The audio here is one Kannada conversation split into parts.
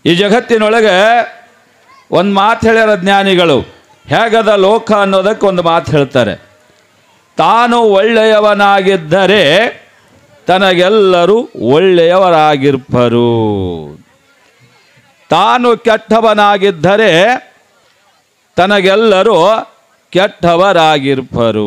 ಈ ಜಗತ್ತಿನೊಳಗೆ ಒಂದು ಮಾತು ಹೇಳ್ಯಾರ ಜ್ಞಾನಿಗಳು ಹೇಗದ ಲೋಕ ಅನ್ನೋದಕ್ಕೆ ಒಂದು ಮಾತು ಹೇಳ್ತಾರೆ ತಾನು ಒಳ್ಳೆಯವನಾಗಿದ್ದರೆ ತನಗೆಲ್ಲರೂ ಒಳ್ಳೆಯವರಾಗಿರ್ಪರು ತಾನು ಕೆಟ್ಟವನಾಗಿದ್ದರೆ ತನಗೆಲ್ಲರೂ ಕೆಟ್ಟವರಾಗಿರ್ಪರು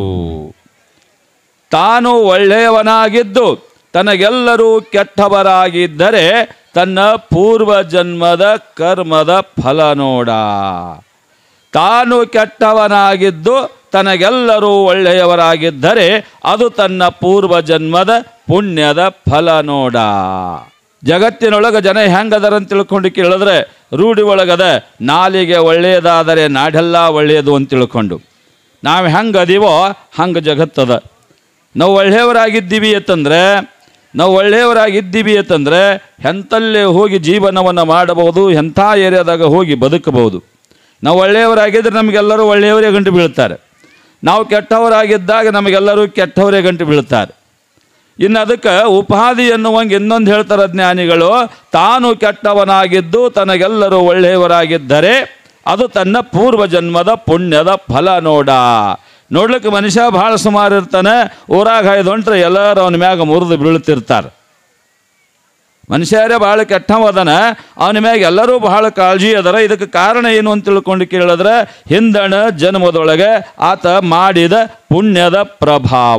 ತಾನು ಒಳ್ಳೆಯವನಾಗಿದ್ದು ತನಗೆಲ್ಲರೂ ಕೆಟ್ಟವರಾಗಿದ್ದರೆ ತನ್ನ ಪೂರ್ವ ಜನ್ಮದ ಕರ್ಮದ ಫಲ ನೋಡ ತಾನು ಕೆಟ್ಟವನಾಗಿದ್ದು ತನಗೆಲ್ಲರೂ ಒಳ್ಳೆಯವರಾಗಿದ್ದರೆ ಅದು ತನ್ನ ಪೂರ್ವ ಜನ್ಮದ ಪುಣ್ಯದ ಫಲ ನೋಡ ಜಗತ್ತಿನೊಳಗೆ ಜನ ಹೆಂಗದರಂತ ತಿಳ್ಕೊಂಡು ಕೇಳಿದ್ರೆ ರೂಢಿ ಒಳಗದ ನಾಲಿಗೆ ಒಳ್ಳೆಯದಾದರೆ ನಾಡೆಲ್ಲ ಒಳ್ಳೆಯದು ಅಂತ ತಿಳ್ಕೊಂಡು ನಾವು ಹೆಂಗೆ ಅದೀವೋ ಹಂಗೆ ಜಗತ್ತದ ನಾವು ಒಳ್ಳೆಯವರಾಗಿದ್ದೀವಿ ಅಂತಂದರೆ ನಾವು ಒಳ್ಳೆಯವರಾಗಿದ್ದೀವಿ ಅಂತಂದರೆ ಎಂತಲ್ಲೇ ಹೋಗಿ ಜೀವನವನ್ನು ಮಾಡಬಹುದು ಎಂಥ ಏರಿಯಾದಾಗ ಹೋಗಿ ಬದುಕಬಹುದು ನಾವು ಒಳ್ಳೆಯವರಾಗಿದ್ದರೆ ನಮಗೆಲ್ಲರೂ ಒಳ್ಳೆಯವರೇ ಗಂಟು ಬೀಳ್ತಾರೆ ನಾವು ಕೆಟ್ಟವರಾಗಿದ್ದಾಗ ನಮಗೆಲ್ಲರೂ ಕೆಟ್ಟವರೇ ಗಂಟು ಬೀಳ್ತಾರೆ ಇನ್ನು ಅದಕ್ಕೆ ಉಪಾಧಿ ಎನ್ನುವಂಗೆ ಇನ್ನೊಂದು ಹೇಳ್ತಾರೆ ಜ್ಞಾನಿಗಳು ತಾನು ಕೆಟ್ಟವನಾಗಿದ್ದು ತನಗೆಲ್ಲರೂ ಒಳ್ಳೆಯವರಾಗಿದ್ದರೆ ಅದು ತನ್ನ ಪೂರ್ವ ಜನ್ಮದ ಪುಣ್ಯದ ಫಲ ನೋಡ ನೋಡ್ಲಿಕ್ಕೆ ಮನುಷ್ಯ ಭಾಳ ಸುಮಾರು ಇರ್ತಾನೆ ಊರಾಗ ಹಾಯ್ದು ಹೊಂಟ್ರೆ ಎಲ್ಲರೂ ಅವನ ಮ್ಯಾಗ ಮುರಿದು ಬೀಳ್ತಿರ್ತಾರೆ ಮನುಷ್ಯರೇ ಭಾಳ ಕೆಟ್ಟವದನ ಅವನ ಮ್ಯಾಗ ಎಲ್ಲರೂ ಬಹಳ ಕಾಳಜಿ ಅದರ ಇದಕ್ಕೆ ಕಾರಣ ಏನು ಅಂತ ತಿಳ್ಕೊಂಡು ಕೇಳಿದ್ರೆ ಹಿಂದಣ ಜನ್ಮದೊಳಗೆ ಆತ ಮಾಡಿದ ಪುಣ್ಯದ ಪ್ರಭಾವ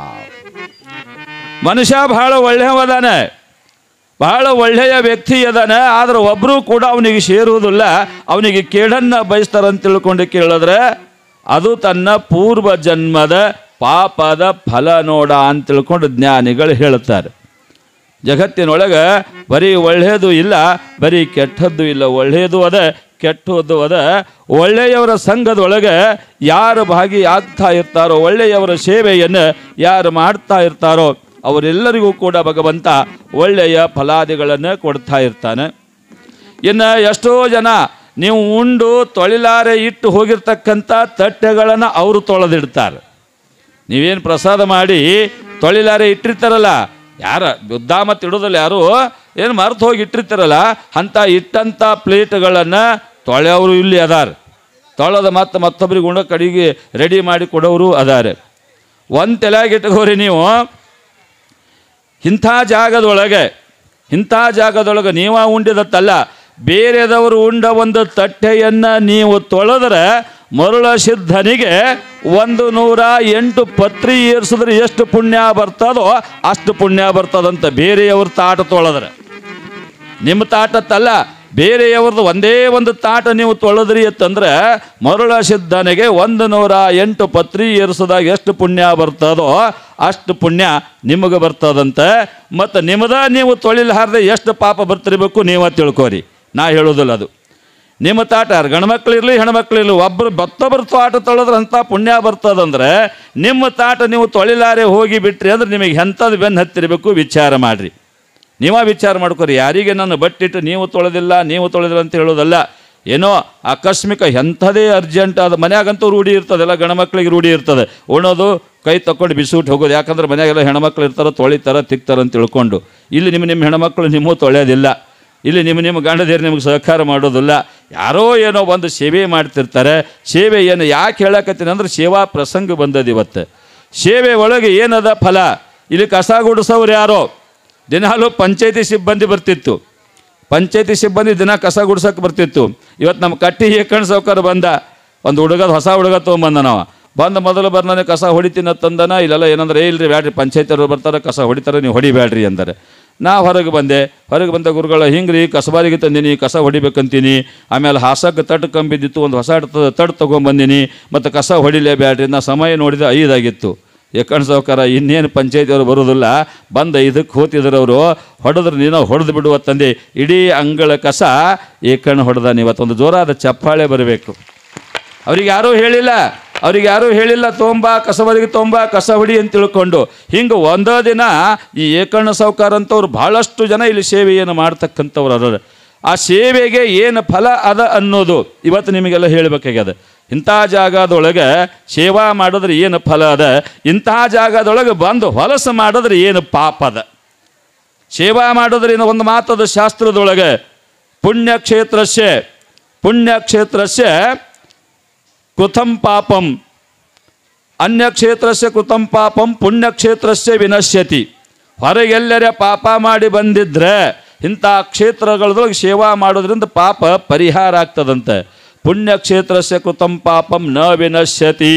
ಮನುಷ್ಯ ಬಹಳ ಒಳ್ಳೆಯವದಾನೆ ಬಹಳ ಒಳ್ಳೆಯ ವ್ಯಕ್ತಿ ಅದಾನೆ ಆದ್ರೆ ಒಬ್ಬರೂ ಕೂಡ ಅವನಿಗೆ ಸೇರುವುದಿಲ್ಲ ಅವನಿಗೆ ಕೇಡನ್ನು ಬಯಸ್ತಾರಂತ ತಿಳ್ಕೊಂಡು ಕೇಳಿದ್ರೆ ಅದು ತನ್ನ ಪೂರ್ವ ಜನ್ಮದ ಪಾಪದ ಫಲ ನೋಡ ಅಂತ ತಿಳ್ಕೊಂಡು ಜ್ಞಾನಿಗಳು ಹೇಳ್ತಾರೆ ಜಗತ್ತಿನೊಳಗೆ ಬರೀ ಒಳ್ಳೆಯದು ಇಲ್ಲ ಬರೀ ಕೆಟ್ಟದ್ದು ಇಲ್ಲ ಒಳ್ಳೆಯದು ಅದ ಕೆಟ್ಟದ್ದು ಅದ ಒಳ್ಳೆಯವರ ಸಂಘದೊಳಗೆ ಯಾರು ಭಾಗಿಯಾಗ್ತಾ ಇರ್ತಾರೋ ಒಳ್ಳೆಯವರ ಸೇವೆಯನ್ನು ಯಾರು ಮಾಡ್ತಾ ಇರ್ತಾರೋ ಅವರೆಲ್ಲರಿಗೂ ಕೂಡ ಭಗವಂತ ಒಳ್ಳೆಯ ಫಲಾದಿಗಳನ್ನು ಕೊಡ್ತಾ ಇರ್ತಾನೆ ಇನ್ನು ಎಷ್ಟೋ ಜನ ನೀವು ಉಂಡು ತೊಳಿಲಾರೆ ಇಟ್ಟು ಹೋಗಿರ್ತಕ್ಕಂಥ ತಟ್ಟೆಗಳನ್ನು ಅವರು ತೊಳೆದಿಡ್ತಾರೆ ನೀವೇನು ಪ್ರಸಾದ ಮಾಡಿ ತೊಳಿಲಾರೆ ಇಟ್ಟಿರ್ತಾರಲ್ಲ ಯಾರ ಉದ್ದಾಮತ್ ಇಡೋದಿಲ್ಲ ಯಾರು ಏನು ಮರೆತು ಹೋಗಿ ಇಟ್ಟಿರ್ತಾರಲ್ಲ ಅಂಥ ಇಟ್ಟಂಥ ಪ್ಲೇಟ್ಗಳನ್ನು ತೊಳೆಯವರು ಇಲ್ಲಿ ಅದಾರ ತೊಳೆದ ಮತ್ತು ಮತ್ತೊಬ್ಬರಿಗೆ ಉಣ ಕಡೆಗೆ ರೆಡಿ ಮಾಡಿ ಕೊಡೋರು ಅದಾರೆ ಒಂದು ತಲೆಯಾಗಿ ಇಟ್ಕೋರಿ ನೀವು ಇಂಥ ಜಾಗದೊಳಗೆ ಇಂಥ ಜಾಗದೊಳಗೆ ನೀವ ಉಂಡಿದತ್ತಲ್ಲ ಬೇರೆದವರು ಉಂಡ ಒಂದು ತಟ್ಟೆಯನ್ನು ನೀವು ತೊಳೆದ್ರೆ ಮರುಳ ಸಿದ್ಧನಿಗೆ ಒಂದು ನೂರ ಎಂಟು ಪತ್ರಿ ಏರ್ಸಿದ್ರೆ ಎಷ್ಟು ಪುಣ್ಯ ಬರ್ತದೋ ಅಷ್ಟು ಪುಣ್ಯ ಬರ್ತದಂತ ಬೇರೆಯವ್ರ ತಾಟ ತೊಳೆದ್ರೆ ನಿಮ್ಮ ತಾಟತ್ತಲ್ಲ ಬೇರೆಯವ್ರದ್ದು ಒಂದೇ ಒಂದು ತಾಟ ನೀವು ತೊಳೆದ್ರಿ ಅಂತಂದ್ರೆ ಮರುಳ ಸಿದ್ಧನಿಗೆ ಒಂದು ನೂರ ಎಂಟು ಪತ್ರಿ ಏರಿಸಿದಾಗ ಎಷ್ಟು ಪುಣ್ಯ ಬರ್ತದೋ ಅಷ್ಟು ಪುಣ್ಯ ನಿಮಗೆ ಬರ್ತದಂತೆ ಮತ್ತು ನಿಮ್ಮದ ನೀವು ತೊಳಿಲಾರ್ದೆ ಎಷ್ಟು ಪಾಪ ಬರ್ತಿರ್ಬೇಕು ನೀವ ತಿಳ್ಕೋರಿ ನಾ ಹೇಳೋದಿಲ್ಲ ಅದು ನಿಮ್ಮ ತಾಟ ಯಾರು ಗಂಡ್ಮಕ್ಳಿರ್ಲಿ ಹೆಣ್ಮಕ್ಳಿರ್ಲಿ ಒಬ್ಬರು ಮತ್ತೊಬ್ಬರು ತಾಟ ತೊಳೆದ್ರೆ ಅಂಥ ಪುಣ್ಯ ಬರ್ತದಂದ್ರೆ ನಿಮ್ಮ ತಾಟ ನೀವು ತೊಳಿಲಾರೆ ಹೋಗಿ ಬಿಟ್ರಿ ಅಂದ್ರೆ ನಿಮಗೆ ಎಂಥದ್ದು ಬೆನ್ನು ಹತ್ತಿರಬೇಕು ವಿಚಾರ ಮಾಡಿರಿ ನೀವ ವಿಚಾರ ಮಾಡ್ಕೊರಿ ಯಾರಿಗೆ ನಾನು ಬಟ್ಟಿಟ್ಟು ನೀವು ತೊಳೆದಿಲ್ಲ ನೀವು ತೊಳೆದಿಲ್ಲ ಅಂತ ಹೇಳೋದಲ್ಲ ಏನೋ ಆಕಸ್ಮಿಕ ಎಂಥದೇ ಅರ್ಜೆಂಟ್ ಅದು ಮನ್ಯಾಗಂತೂ ರೂಢಿ ಇರ್ತದೆ ಎಲ್ಲ ಗಣಮಕ್ಳಿಗೆ ರೂಢಿ ಇರ್ತದೆ ಉಣೋದು ಕೈ ತಕೊಂಡು ಬಿಸಿಬಿಟ್ಟು ಹೋಗೋದು ಯಾಕಂದ್ರೆ ಮನ್ಯಾಗೆಲ್ಲ ಹೆಣ್ಮಕ್ಳು ಇರ್ತಾರೆ ತೊಳಿತಾರೆ ತಿಕ್ತಾರೆ ಅಂತ ತಿಳ್ಕೊಂಡು ಇಲ್ಲಿ ನಿಮ್ಮ ನಿಮ್ಮ ಹೆಣ್ಮಕ್ಳು ನಿಮ್ಮೂ ತೊಳೆಯೋದಿಲ್ಲ ಇಲ್ಲಿ ನಿಮ್ಮ ನಿಮ್ಮ ಗಂಡದೇರು ನಿಮಗೆ ಸಹಕಾರ ಮಾಡೋದಿಲ್ಲ ಯಾರೋ ಏನೋ ಒಂದು ಸೇವೆ ಮಾಡ್ತಿರ್ತಾರೆ ಸೇವೆಯನ್ನು ಯಾಕೆ ಹೇಳಕತ್ತೀನಿ ಅಂದ್ರೆ ಸೇವಾ ಪ್ರಸಂಗ ಬಂದದ ಇವತ್ತು ಸೇವೆ ಒಳಗೆ ಏನದ ಫಲ ಇಲ್ಲಿ ಕಸ ಗುಡಿಸೋರು ಯಾರೋ ದಿನಾಲು ಪಂಚಾಯತಿ ಸಿಬ್ಬಂದಿ ಬರ್ತಿತ್ತು ಪಂಚಾಯತಿ ಸಿಬ್ಬಂದಿ ದಿನ ಕಸ ಗುಡ್ಸಕ್ಕೆ ಬರ್ತಿತ್ತು ಇವತ್ತು ನಮ್ಮ ಕಟ್ಟಿ ಏಕಣ್ ಸಾವ್ಕಾರ ಬಂದ ಒಂದು ಹುಡುಗದ ಹೊಸ ಹುಡುಗ ತೊಗೊಂಬಂದ ನಾವು ಬಂದ ಮೊದಲು ಬರ್ನಾನೆ ಕಸ ಹೊಡಿತೀನಿ ತಂದನ ಇಲ್ಲೆಲ್ಲ ಏನಂದ್ರೆ ಏ ಇಲ್ರಿ ಬ್ಯಾಡ್ರಿ ಪಂಚಾಯತಿಯವರು ಬರ್ತಾರೆ ಕಸ ಹೊಡಿತಾರೆ ನೀವು ಹೊಡಿಬ್ಯಾಡ್ರಿ ಅಂತಾರೆ ನಾ ಹೊರಗೆ ಬಂದೆ ಹೊರಗೆ ಬಂದ ಗುರುಗಳ ಹಿಂಗ್ರಿ ಕಸಬಾರಿಗೆ ತಂದೀನಿ ಕಸ ಹೊಡಿಬೇಕಂತೀನಿ ಆಮೇಲೆ ಹಾಸಕ್ಕೆ ತಟ್ಟು ಕಂಬಿದ್ದಿತ್ತು ಒಂದು ಹೊಸ ತಟ್ಟು ತೊಗೊಂಬಂದಿನಿ ಮತ್ತು ಕಸ ಹೊಡಿಲೇ ಬ್ಯಾಡ್ರಿ ನಾ ಸಮಯ ನೋಡಿದ ಐದಾಗಿತ್ತು ಯಾಕಂಡ್ ಸಾವ್ಕಾರ ಇನ್ನೇನು ಪಂಚಾಯತಿಯವರು ಬರೋದಿಲ್ಲ ಬಂದ ಇದಕ್ಕೆ ಹೋತಿದ್ರು ಅವರು ಹೊಡೆದ್ರೆ ನೀನು ಹೊಡೆದು ಬಿಡುವ ತಂದೆ ಇಡೀ ಅಂಗಳ ಕಸ ಏಕಣ್ಣು ಹೊಡೆದಾನ ಇವತ್ತೊಂದು ಜೋರಾದ ಚಪ್ಪಾಳೆ ಬರಬೇಕು ಅವ್ರಿಗೆ ಯಾರೂ ಹೇಳಿಲ್ಲ ಅವ್ರಿಗೆ ಯಾರೂ ಹೇಳಿಲ್ಲ ತೊಂಬ ಕಸವರಿಗೆ ತೊಂಬ ಕಸ ಹೊಡಿ ಅಂತ ತಿಳ್ಕೊಂಡು ಹಿಂಗೆ ಒಂದೇ ದಿನ ಈ ಏಕಣ್ಣ ಸಾವುಕಾರ ಅಂತವ್ರು ಭಾಳಷ್ಟು ಜನ ಇಲ್ಲಿ ಸೇವೆಯನ್ನು ಮಾಡ್ತಕ್ಕಂಥವ್ರು ಅದಾರ ಆ ಸೇವೆಗೆ ಏನು ಫಲ ಅದ ಅನ್ನೋದು ಇವತ್ತು ನಿಮಗೆಲ್ಲ ಹೇಳಬೇಕಾಗ್ಯದ ಇಂಥ ಜಾಗದೊಳಗೆ ಸೇವಾ ಮಾಡಿದ್ರೆ ಏನು ಫಲ ಅದ ಇಂಥ ಜಾಗದೊಳಗೆ ಬಂದು ಹೊಲಸು ಮಾಡಿದ್ರೆ ಏನು ಪಾಪ ಅದ ಸೇವಾ ಮಾಡೋದ್ರಿಂದ ಒಂದು ಮಾತದ ಶಾಸ್ತ್ರದೊಳಗೆ ಪುಣ್ಯಕ್ಷೇತ್ರಸ್ಯ ಪುಣ್ಯಕ್ಷೇತ್ರಸ್ಯ ಕೃತಂ ಪಾಪಂ ಅನ್ಯಕ್ಷೇತ್ರಸ್ಯ ಕೃತಂ ಪಾಪಂ ಪುಣ್ಯಕ್ಷೇತ್ರಸ್ಯ ವಿನಶ್ಯತಿ ಹೊರಗೆಲ್ಲರೆ ಪಾಪ ಮಾಡಿ ಬಂದಿದ್ರೆ ಇಂಥ ಕ್ಷೇತ್ರಗಳದೊಳಗೆ ಸೇವಾ ಮಾಡೋದ್ರಿಂದ ಪಾಪ ಪರಿಹಾರ ಆಗ್ತದಂತೆ ಪುಣ್ಯಕ್ಷೇತ್ರಸ್ಯ ಕೃತಂ ಪಾಪಂ ನ ವಿನಶ್ಯತಿ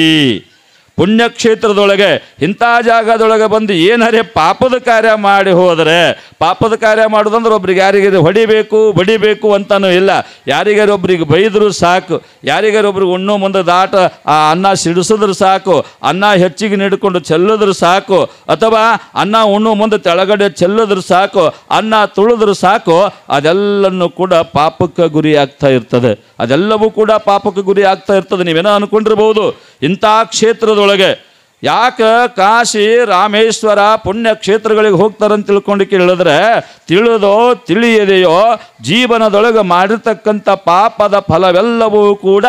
ಪುಣ್ಯಕ್ಷೇತ್ರದೊಳಗೆ ಇಂಥ ಜಾಗದೊಳಗೆ ಬಂದು ಏನಾರೇ ಪಾಪದ ಕಾರ್ಯ ಮಾಡಿ ಹೋದರೆ ಪಾಪದ ಕಾರ್ಯ ಮಾಡೋದಂದ್ರೆ ಒಬ್ರಿಗೆ ಯಾರಿಗಾರು ಹೊಡಿಬೇಕು ಬಡಿಬೇಕು ಅಂತಾನೂ ಇಲ್ಲ ಯಾರಿಗಾರು ಒಬ್ರಿಗೆ ಬೈದರೂ ಸಾಕು ಯಾರಿಗಾರು ಒಬ್ರಿಗೆ ಉಣ್ಣು ಮುಂದೆ ದಾಟ ಆ ಅನ್ನ ಸಿಡಿಸಿದ್ರು ಸಾಕು ಅನ್ನ ಹೆಚ್ಚಿಗೆ ನೀಡಿಕೊಂಡು ಚೆಲ್ಲಿದ್ರು ಸಾಕು ಅಥವಾ ಅನ್ನ ಉಣ್ಣು ಮುಂದೆ ತೆಳಗಡೆ ಚೆಲ್ಲಿದ್ರು ಸಾಕು ಅನ್ನ ತುಳಿದ್ರು ಸಾಕು ಅದೆಲ್ಲನೂ ಕೂಡ ಪಾಪಕ್ಕೆ ಗುರಿ ಆಗ್ತಾ ಇರ್ತದೆ ಅದೆಲ್ಲವೂ ಕೂಡ ಪಾಪಕ್ಕೆ ಗುರಿ ಆಗ್ತಾ ಇರ್ತದೆ ನೀವೇನೋ ಅನ್ಕೊಂಡಿರ್ಬೋದು ಇಂಥ ಕ್ಷೇತ್ರದೊಳಗೆ ಯಾಕೆ ಕಾಶಿ ರಾಮೇಶ್ವರ ಪುಣ್ಯ ಕ್ಷೇತ್ರಗಳಿಗೆ ಹೋಗ್ತಾರಂತ ತಿಳ್ಕೊಂಡು ಕೇಳಿದ್ರೆ ತಿಳಿದೋ ತಿಳಿಯದೆಯೋ ಜೀವನದೊಳಗೆ ಮಾಡಿರ್ತಕ್ಕಂಥ ಪಾಪದ ಫಲವೆಲ್ಲವೂ ಕೂಡ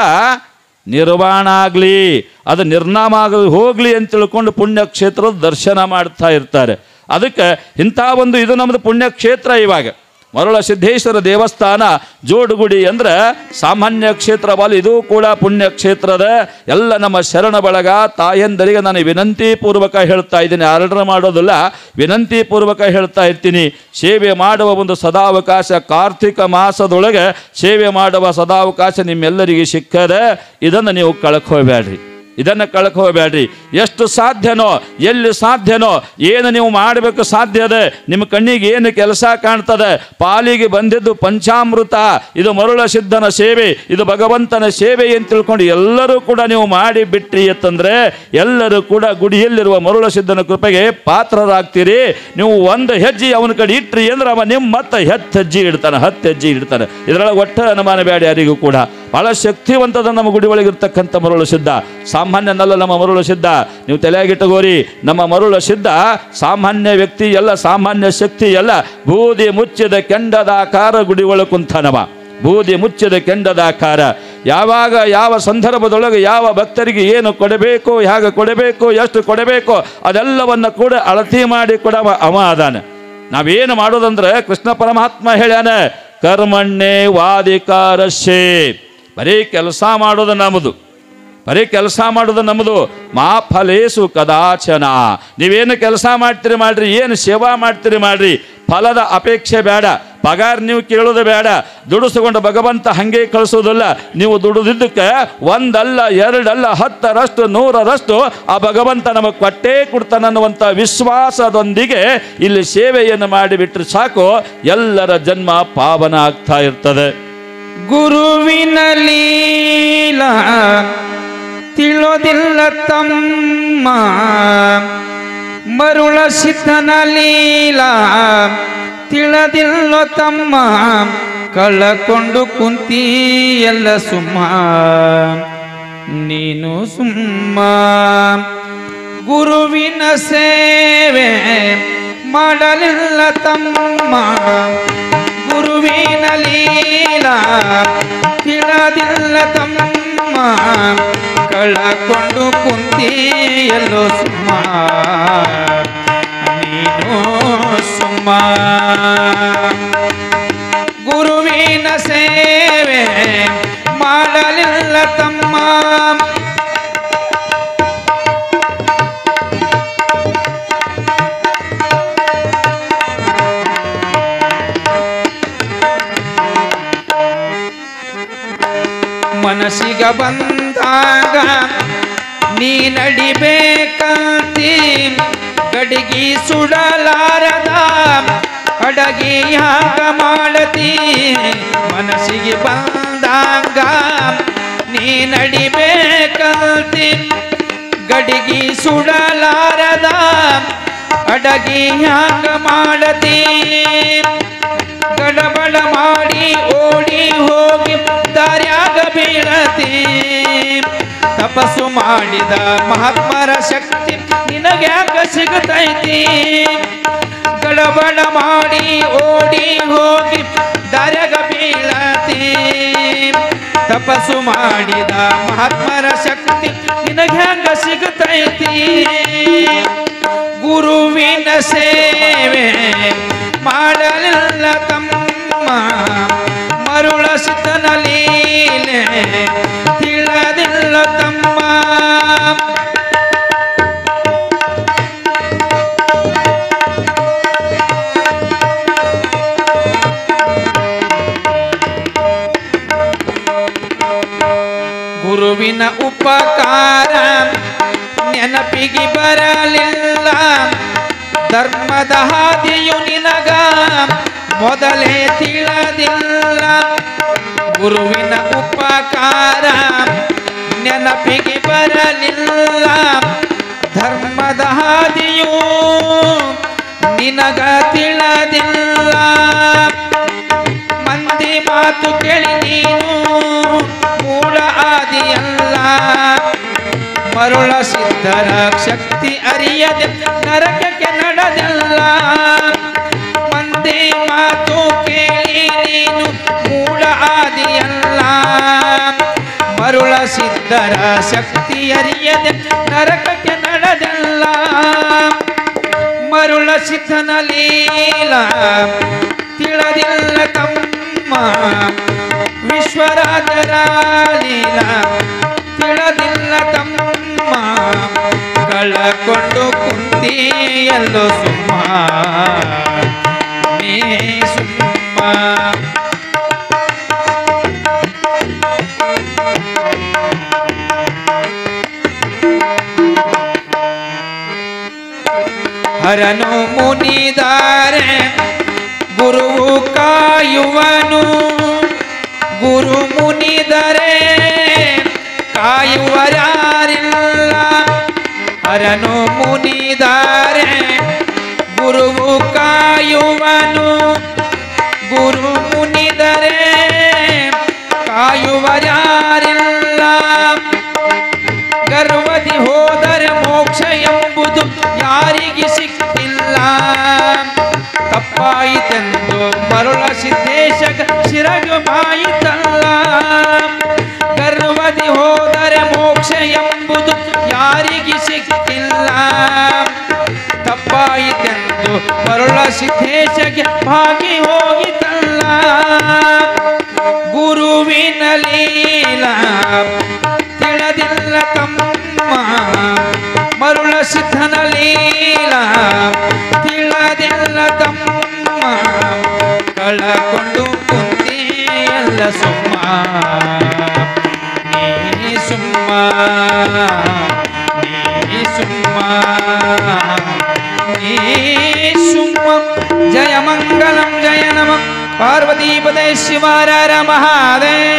ನಿರ್ವಾಣ ಆಗಲಿ ಅದು ನಿರ್ನಾಮ ಆಗಲಿ ಹೋಗಲಿ ಅಂತ ತಿಳ್ಕೊಂಡು ಪುಣ್ಯಕ್ಷೇತ್ರದ ದರ್ಶನ ಮಾಡ್ತಾ ಇರ್ತಾರೆ ಅದಕ್ಕೆ ಇಂಥ ಒಂದು ಇದು ನಮ್ಮದು ಪುಣ್ಯಕ್ಷೇತ್ರ ಇವಾಗ ಮರಳ ಸಿದ್ದೇಶ್ವರ ದೇವಸ್ಥಾನ ಜೋಡುಗುಡಿ ಅಂದ್ರೆ ಸಾಮಾನ್ಯ ಕ್ಷೇತ್ರವಲ್ಲ ಇದು ಕೂಡ ಪುಣ್ಯ ಕ್ಷೇತ್ರದ ಎಲ್ಲ ನಮ್ಮ ಶರಣ ಬಳಗ ತಾಯಂದರಿಗೆ ನಾನು ವಿನಂತಿ ಪೂರ್ವಕ ಹೇಳ್ತಾ ಇದ್ದೀನಿ ಆರ್ಡರ್ ಮಾಡೋದಿಲ್ಲ ವಿನಂತಿ ಪೂರ್ವಕ ಹೇಳ್ತಾ ಇರ್ತೀನಿ ಸೇವೆ ಮಾಡುವ ಒಂದು ಸದಾವಕಾಶ ಕಾರ್ತಿಕ ಮಾಸದೊಳಗೆ ಸೇವೆ ಮಾಡುವ ಸದಾವಕಾಶ ನಿಮ್ಮೆಲ್ಲರಿಗೆ ಸಿಕ್ಕದೆ ಇದನ್ನು ನೀವು ಕಳ್ಕೋಬೇಡ್ರಿ ಇದನ್ನು ಕಳ್ಕೋಬೇಡ್ರಿ ಎಷ್ಟು ಸಾಧ್ಯನೋ ಎಲ್ಲಿ ಸಾಧ್ಯನೋ ಏನು ನೀವು ಮಾಡಬೇಕು ಸಾಧ್ಯ ಇದೆ ನಿಮ್ಮ ಕಣ್ಣಿಗೆ ಏನು ಕೆಲಸ ಕಾಣ್ತದೆ ಪಾಲಿಗೆ ಬಂದಿದ್ದು ಪಂಚಾಮೃತ ಇದು ಮರುಳ ಸಿದ್ಧನ ಸೇವೆ ಇದು ಭಗವಂತನ ಸೇವೆ ಅಂತ ತಿಳ್ಕೊಂಡು ಎಲ್ಲರೂ ಕೂಡ ನೀವು ಮಾಡಿ ಬಿಟ್ರಿ ಅಂತಂದ್ರೆ ಎಲ್ಲರೂ ಕೂಡ ಗುಡಿಯಲ್ಲಿರುವ ಮರುಳ ಸಿದ್ಧನ ಕೃಪೆಗೆ ಪಾತ್ರರಾಗ್ತೀರಿ ನೀವು ಒಂದು ಹೆಜ್ಜೆ ಅವನ ಕಡೆ ಇಟ್ರಿ ಅಂದ್ರೆ ಅವ ನಿಮ್ಮ ಮತ್ತೆ ಹತ್ತು ಹೆಜ್ಜೆ ಇಡ್ತಾನೆ ಹತ್ತು ಹೆಜ್ಜೆ ಇಡ್ತಾನೆ ಇದರೊಳಗೆ ಒಟ್ಟ ಅನುಮಾನ ಬೇಡ ಯಾರಿಗೂ ಕೂಡ ಬಹಳ ಶಕ್ತಿವಂತದ ನಮ್ಮ ಗುಡಿ ಒಳಗಿರ್ತಕ್ಕಂಥ ಮರುಳು ಸಿದ್ಧ ಸಾಮಾನ್ಯನಲ್ಲ ನಮ್ಮ ಮರುಳು ಸಿದ್ಧ ನೀವು ತಲೆಯಾಗಿಟ್ಟಗೋರಿ ನಮ್ಮ ಮರುಳು ಸಿದ್ಧ ಸಾಮಾನ್ಯ ವ್ಯಕ್ತಿ ಎಲ್ಲ ಸಾಮಾನ್ಯ ಶಕ್ತಿ ಎಲ್ಲ ಬೂದಿ ಮುಚ್ಚಿದ ಕೆಂಡದಾಕಾರ ಗುಡಿ ಒಳಗೆ ಕುಂತಾನವ ಬೂದಿ ಮುಚ್ಚಿದ ಕೆಂಡದಾಕಾರ ಯಾವಾಗ ಯಾವ ಸಂದರ್ಭದೊಳಗೆ ಯಾವ ಭಕ್ತರಿಗೆ ಏನು ಕೊಡಬೇಕು ಹೇಗೆ ಕೊಡಬೇಕು ಎಷ್ಟು ಕೊಡಬೇಕು ಅದೆಲ್ಲವನ್ನ ಕೂಡ ಅಳತಿ ಮಾಡಿ ಕೊಡವ ಅವ ಅದಾನೆ ನಾವೇನು ಮಾಡೋದಂದ್ರೆ ಕೃಷ್ಣ ಪರಮಾತ್ಮ ಹೇಳ್ಯಾನ ಕರ್ಮಣ್ಣೆ ವಾದಿಕಾರಶೇ ಬರೀ ಕೆಲಸ ಮಾಡೋದು ನಮ್ಮದು ಬರೀ ಕೆಲಸ ಮಾಡೋದು ನಮ್ಮದು ಮಾ ಫಲೇಸು ಕದಾಚನ ನೀವೇನು ಕೆಲಸ ಮಾಡ್ತೀರಿ ಮಾಡ್ರಿ ಏನು ಸೇವಾ ಮಾಡ್ತೀರಿ ಮಾಡ್ರಿ ಫಲದ ಅಪೇಕ್ಷೆ ಬೇಡ ಪಗಾರ ನೀವು ಕೇಳೋದು ಬೇಡ ದುಡಿಸ್ಕೊಂಡು ಭಗವಂತ ಹಂಗೆ ಕಳಿಸೋದಿಲ್ಲ ನೀವು ದುಡಿದಿದ್ದಕ್ಕೆ ಒಂದಲ್ಲ ಎರಡಲ್ಲ ಹತ್ತರಷ್ಟು ನೂರರಷ್ಟು ಆ ಭಗವಂತ ನಮಗೆ ಕೊಟ್ಟೇ ಕೊಡ್ತಾನನ್ನುವಂಥ ವಿಶ್ವಾಸದೊಂದಿಗೆ ಇಲ್ಲಿ ಸೇವೆಯನ್ನು ಮಾಡಿಬಿಟ್ರೆ ಸಾಕು ಎಲ್ಲರ ಜನ್ಮ ಪಾವನ ಆಗ್ತಾ ಇರ್ತದೆ ಗುರುವಿನ ಲೀಲ ತಿಳಿಯೋದಿಲ್ಲ ತಮ್ಮ ಮರುಳ ಸಿದ್ಧನ ಲೀಲ ತಿಳಿದಿಲ್ಲ ತಮ್ಮ ಕಳಕೊಂಡು ಕುಂತಿ ಎಲ್ಲ ಸುಮ್ಮ ನೀನು ಸುಮ್ಮ ಗುರುವಿನ ಸೇವೆ ಮಾಡಲಿಲ್ಲ ತಮ್ಮ ಗುರುವಿನ ಲೀಲ ತಿಳಿದಿಲ್ಲ ತಮ್ಮ ಕಳಕೊಂಡು ಕುಂತಿ ಎಲ್ಲೋ ಸುಮ್ಮ ನೀನು ಸುಮ್ಮ ಗುರುವಿನ ಸೇವೆ ಮಾಡಲಿಲ್ಲ ತಮ್ಮ ಮನಸ್ಸಿಗ ಬಂದಾಗ ನೀ ನಡಿಬೇಕಂತಿ ಗಡಿಗಿ ಸುಡಲಾರದ ಅಡಗಿ ಹ್ಯಾಂಗ ಮಾಡತಿ ಮನಸ್ಸಿಗೆ ಬಂದಾಗ ನೀ ನಡಿಬೇಕಂತಿ ಗಡಿಗಿ ಸುಡಲಾರದ ಅಡಗಿ ಹ್ಯಾಂಗ ಮಾಡತಿ ಗಡಬಡ ಮಾಡಿ ಓಡಿ ಹೋಗಿ ದಾರ್ಯಾಗ ಬೀಳತಿ ತಪಸ್ಸು ಮಾಡಿದ ಮಹಾತ್ಮರ ಶಕ್ತಿ ನಿನಗ್ಯಾಕ ಸಿಗುತ್ತೈತಿ ಗಡಬಡ ಮಾಡಿ ಓಡಿ ಹೋಗಿ ದಾರ್ಯಾಗ ಬೀಳತಿ ತಪಸ್ಸು ಮಾಡಿದ ಮಹಾತ್ಮರ ಶಕ್ತಿ ನಿನಗ್ಯಾಂಗ ಸಿಗುತ್ತೈತಿ ಗುರುವಿನ ಸೇವೆ ಮಾಡಲಿಲ್ಲ ತಮ್ಮ ಗುರುವಿನ ಉಪಕಾರ ನೆನಪಿಗೆ ಬರಲಿಲ್ಲ ಧರ್ಮದ ಹಾದಿಯು ನಿನಗ ಮೊದಲೇ ತಿಳಿದಿಲ್ಲ ಗುರುವಿನ ಉಪಕಾರ ನೆನಪಿಗೆ ಬರಲಿಲ್ಲ ಧರ್ಮದ ಹಾದಿಯು ನಿನಗ ತಿಳಿದಿಲ್ಲ ಮಂದಿ ಮಾತು ಕೇಳಿ ನೀನು ಮೂಲ ಆದಿಯಲ್ಲ ಮರುಳ ಸಿದ್ಧರ ಶಕ್ತಿ ಅರಿಯದೆ ನರಕಕ್ಕೆ ನಡೆದಲ್ಲ ಮಂದಿ ಮಾತು ಕೇಳಿ ನೀನು ಮೂಲ ಆದಿಯಲ್ಲ ಮರುಳ ಸಿದ್ಧರ ಶಕ್ತಿ ಅರಿಯದೆ ನರಕಕ್ಕೆ ನಡೆದಲ್ಲ ಮರುಳ ಸಿದ್ಧನ ಲೀಲ ತಿಳಿದಿಲ್ಲ ತಮ್ಮ ವಿಶ್ವರಾಜರ ಲೀಲ ತಿಳಿದಿಲ್ಲ ತಮ್ಮ ಕಳಕೊಂಡು ಕುಂತಿಯಲ್ಲೋ ಸುಮ್ಮ ನೀ ಸುಮ್ಮ ಹರನು ಮುನಿದಾರೆ ಗುರುವು ಕಾಯುವನು ಗುರು ಮುನಿದರೆ ಕಾಯುವರಾರಿಲ್ಲ ಹರನು ಮುನಿದಾರೆ ಗುರುವು ಕಾಯುವನು ಗುರು ಮುನಿದರೆ ಕಾಯುವರಾರಿಲ್ಲ ಗರ್ವದಿ ಹೋದರೆ ಮೋಕ್ಷ ಎಂಬುದು ಯಾರಿಗೆ ಸಿಕ್ಕಿಲ್ಲ ತಪ್ಪಾಯಿತೆಂದು ಮರುಳ ಸಿದ್ದೇಶಕ ಶಿರಗಮಾಯಿತಲ್ಲ ಗರ್ವದಿ ಹೋದರೆ ಮೋಕ್ಷ ಎಂಬುದು ಯಾರಿಗೆ ಸಿಕ್ಕಿಲ್ಲ ತಪ್ಪಾಯಿತೆಂದು ಮರುಳ ಸಿದ್ದೇಶಕ್ಕೆ ಭಾಗಿ ಹೋಗಿತಲ್ಲ ಗುರುವಿನ ಲೀಲ ತಿಳಿದಿಲ್ಲ ತಮ್ಮ ಮರುಳ ಸಿದ್ಧನ ಲೀಲ ತಿಳಿದಿಲ್ಲ ತಮ್ಮ ಕಳಕೊಂಡು ಕುಂತಿಯಲ್ಲ ಸುಮ್ಮ ನೀ ಸುಮ್ಮ ನೀ ಸುಮ್ಮ ನೀ ಸುಮ್ಮ ಜಯ ಮಂಗಲಂ ಜಯ ನಮ ಪಾರ್ವತೀಪದೇ ಶಿವಾರ ಮಹಾದೇವ